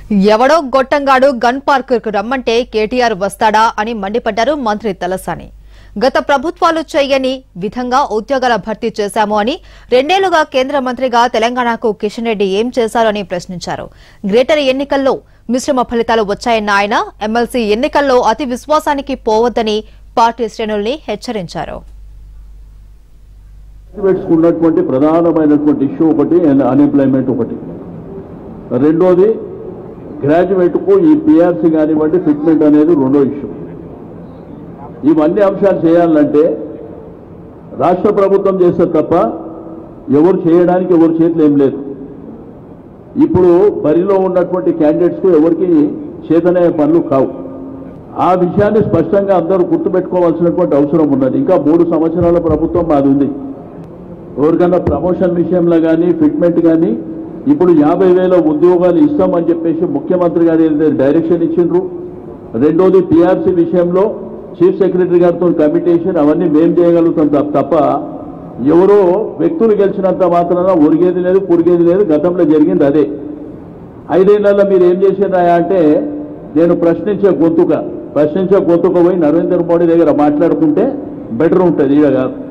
ఎవడో గొట్టంగాడు gun park రమ్మంటే కేటీఆర్ వస్తాడా అని మండిపడ్డారు మంత్రి తలసాని గత ప్రభుత్వాలు చేయని విధంగా ఉద్యోగాల భర్తీ చేశాము అని రెండేళ్లుగా కేంద్ర మంత్రిగా తెలంగాణకు కిషన్ రెడ్డి ఏం చేశారు అని ప్రశ్నించారు గ్రేటర్ ఎన్నికల్లో మిశ్రమ ఫలితాలు వచ్చాయన్న ఆయన ఎమ్మెల్సీ ఎన్నికల్లో అతి విశ్వాసానికి పోవద్దని పార్టీ శ్రేణుల్ని హెచ్చరించారు గ్రాడ్యుయేట్స్కి ఉన్నటువంటి ప్రధానమైనటువంటి ఇష్యూ ఒకటి అన్ఎంప్లాయ్మెంట్ ఒకటి రెండోది గ్రాడ్యుయేట్కు ఈ పిఆర్సీ కానివ్వండి ఫిట్మెంట్ అనేది రెండో ఇష్యూ ఇవన్నీ అంశాలు చేయాలంటే రాష్ట్ర ప్రభుత్వం చేస్తే తప్ప ఎవరు చేయడానికి ఎవరి చేతులు ఏం లేదు ఇప్పుడు బరిలో ఉన్నటువంటి క్యాండిడేట్స్కు ఎవరికి చేతనే పనులు కావు ఆ విషయాన్ని స్పష్టంగా అందరూ గుర్తుపెట్టుకోవాల్సినటువంటి అవసరం ఉన్నది ఇంకా మూడు సంవత్సరాల ప్రభుత్వం మాది ఉంది ఎవరికన్నా ప్రమోషన్ విషయంలో కానీ ఫిట్మెంట్ కానీ ఇప్పుడు యాభై వేల ఉద్యోగాలు ఇస్తామని చెప్పేసి ముఖ్యమంత్రి గారు ఏదైతే డైరెక్షన్ ఇచ్చిండ్రు రెండోది పిఆర్సీ విషయంలో చీఫ్ సెక్రటరీ గారితో కమిటేషన్ అవన్నీ మేం చేయగలుగుతాం తప్ప- తప్ప ఎవరో వ్యక్తులు గెలిచినంత మాత్రాన ఒరిగేది లేదు పురిగేది లేదు గతంలో జరిగింది అదే ఐదేళ్లలో మీరు ఏం చేసినా అంటే నేను ప్రశ్నించే గొంతుక ప్రశ్నించే గొంతుక పోయి నరేంద్ర మోడీ దగ్గర మాట్లాడుకుంటే బెటర్ ఉంటుంది ఈడ కాదు